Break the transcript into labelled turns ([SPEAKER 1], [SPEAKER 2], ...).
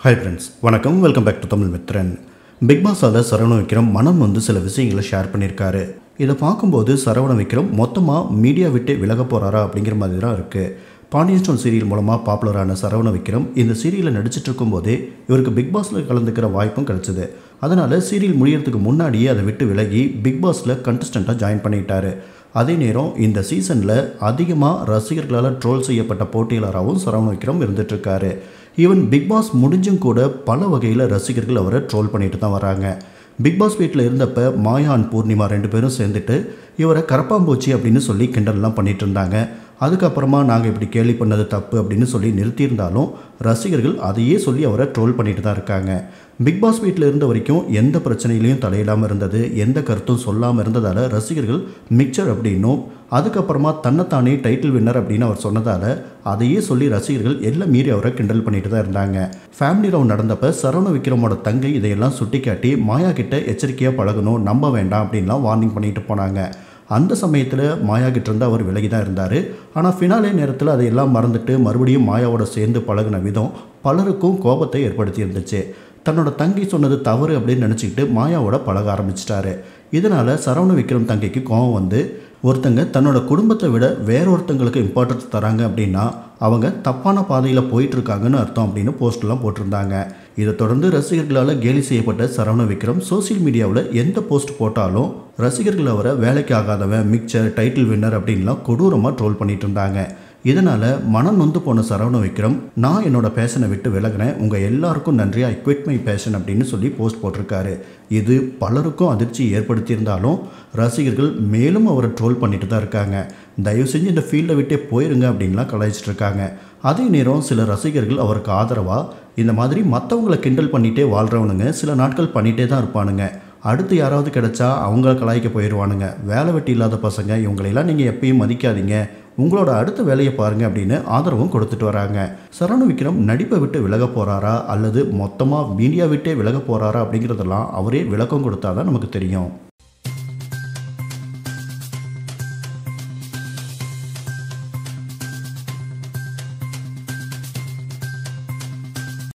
[SPEAKER 1] hi friends வணக்கம் welcome back to Tamil Mithran Bigg பாஸால் சரவண விக்ரம் மனம் வந்து சில விஷயங்களை ஷேர் பண்ணியிருக்காரு இதை பார்க்கும்போது சரவண விக்ரம் மொத்தமாக மீடியா விட்டு விலக போகிறாரா அப்படிங்கிற மாதிரி தான் இருக்குது பாண்டியன் ஸ்டோன் சீரியல் மூலமாக பாப்புலரான சரவண விக்ரம் இந்த சீரியலில் நடிச்சிட்டு இருக்கும்போதே இவருக்கு பிக் பாஸில் கலந்துக்கிற வாய்ப்பும் கிடைச்சது அதனால் சீரியல் முடியறதுக்கு முன்னாடியே அதை விட்டு விலகி பிக் பாஸில் கண்டஸ்டண்ட்டாக ஜாயின் பண்ணிட்டாரு அதே நேரம் இந்த சீசனில் அதிகமாக ரசிகர்களால் ட்ரோல் செய்யப்பட்ட போட்டியாளராகவும் சரவண விக்ரம் இருந்துகிட்ருக்காரு ஈவன் பிக் பாஸ் முடிஞ்சும் கூட பல வகையில் ரசிகர்கள் அவரை ட்ரோல் பண்ணிட்டு தான் வராங்க பிக் பாஸ் வீட்டில் இருந்தப்ப மாயா அண்ட் பூர்ணிமா ரெண்டு பேரும் சேர்ந்துட்டு இவரை கரப்பாம்பூச்சி அப்படின்னு சொல்லி கிண்டல்லாம் பண்ணிட்டு இருந்தாங்க அதுக்கப்புறமா நாங்கள் இப்படி கேலி பண்ணது தப்பு அப்படின்னு சொல்லி நிறுத்தியிருந்தாலும் ரசிகர்கள் அதையே சொல்லி அவரை ட்ரோல் பண்ணிட்டு தான் இருக்காங்க பிக் பாஸ் வீட்டில் இருந்த வரைக்கும் எந்த பிரச்சனையிலையும் தலையிடாமல் இருந்தது எந்த கருத்தும் சொல்லாமல் இருந்ததால் ரசிகர்கள் மிக்சர் அப்படின்னும் அதுக்கப்புறமா தன்னைத்தானே டைட்டில் வின்னர் அப்படின்னு அவர் சொன்னதால் அதையே சொல்லி ரசிகர்கள் எல்லாம் மீறி அவரை கிண்டல் பண்ணிட்டு தான் இருந்தாங்க ஃபேமிலி ரவுண்ட் நடந்தப்ப சரவண விக்ரமோட தங்கை இதையெல்லாம் சுட்டிக்காட்டி மாயா கிட்ட எச்சரிக்கையாக பழகணும் நம்ப வேண்டாம் அப்படின்லாம் வார்னிங் பண்ணிட்டு போனாங்க அந்த சமயத்தில் மாயா கிட்ட இருந்து அவர் விலகி தான் இருந்தார் ஆனால் ஃபினாலே நேரத்தில் அதையெல்லாம் மறந்துட்டு மறுபடியும் மாயாவோட சேர்ந்து பழகின விதம் பலருக்கும் கோபத்தை ஏற்படுத்தி இருந்துச்சு தன்னோட தங்கை சொன்னது தவறு அப்படின்னு நினச்சிக்கிட்டு மாயாவோட பழக ஆரம்பிச்சிட்டாரு இதனால் சரவண விக்ரம் தங்கைக்கு கோபம் வந்து ஒருத்தங்க தன்னோட குடும்பத்தை விட வேற ஒருத்தங்களுக்கு இம்பார்ட்டன்ஸ் தராங்க அப்படின்னா அவங்க தப்பான பாதையில் போயிட்டு இருக்காங்கன்னு அர்த்தம் அப்படின்னு போஸ்ட்லாம் போட்டிருந்தாங்க இதை தொடர்ந்து ரசிகர்களால் கேலி செய்யப்பட்ட சரவண விக்ரம் சோசியல் மீடியாவில் எந்த போஸ்ட் போட்டாலும் ரசிகர்கள் அவரை வேலைக்கு ஆகாதவன் மிக்சர் டைட்டில் வின்னர் அப்படின்லாம் கொடூரமாக ட்ரோல் பண்ணிட்டு இருந்தாங்க இதனால் மனம் நொந்து போன சரவண விக்ரம் நான் என்னோட பேஷனை விட்டு விலகினேன் உங்கள் எல்லாருக்கும் நன்றி ஐ குவிட் மை பேஷன் அப்படின்னு சொல்லி போஸ்ட் போட்டிருக்காரு இது பலருக்கும் அதிர்ச்சி ஏற்படுத்தியிருந்தாலும் ரசிகர்கள் மேலும் அவரை ட்ரோல் பண்ணிட்டு தான் இருக்காங்க தயவு செஞ்சு இந்த ஃபீல்டை விட்டே போயிருங்க அப்படின்லாம் கலாய்ச்சிட்டு இருக்காங்க அதே நேரம் சில ரசிகர்கள் அவருக்கு ஆதரவாக இந்த மாதிரி மற்றவங்களை கிண்டல் பண்ணிகிட்டே வாழ்கிறவனுங்க சில நாட்கள் பண்ணிகிட்டே தான் இருப்பானுங்க அடுத்து யாராவது கிடைச்சா அவங்கள கலாய்க்க போயிடுவானுங்க வேலை வெட்டி இல்லாத பசங்க இவங்களையெல்லாம் நீங்கள் எப்பயும் மதிக்காதீங்க உங்களோட அடுத்த வேலையை பாருங்க அப்படின்னு ஆதரவும் கொடுத்துட்டு வராங்க சரவண விக்ரம் நடிப்பை விட்டு விலக போகிறாரா அல்லது மொத்தமாக மீடியா விட்டே விலக போகிறாரா அப்படிங்கிறதெல்லாம் அவரே விளக்கம் கொடுத்தா தான் நமக்கு தெரியும்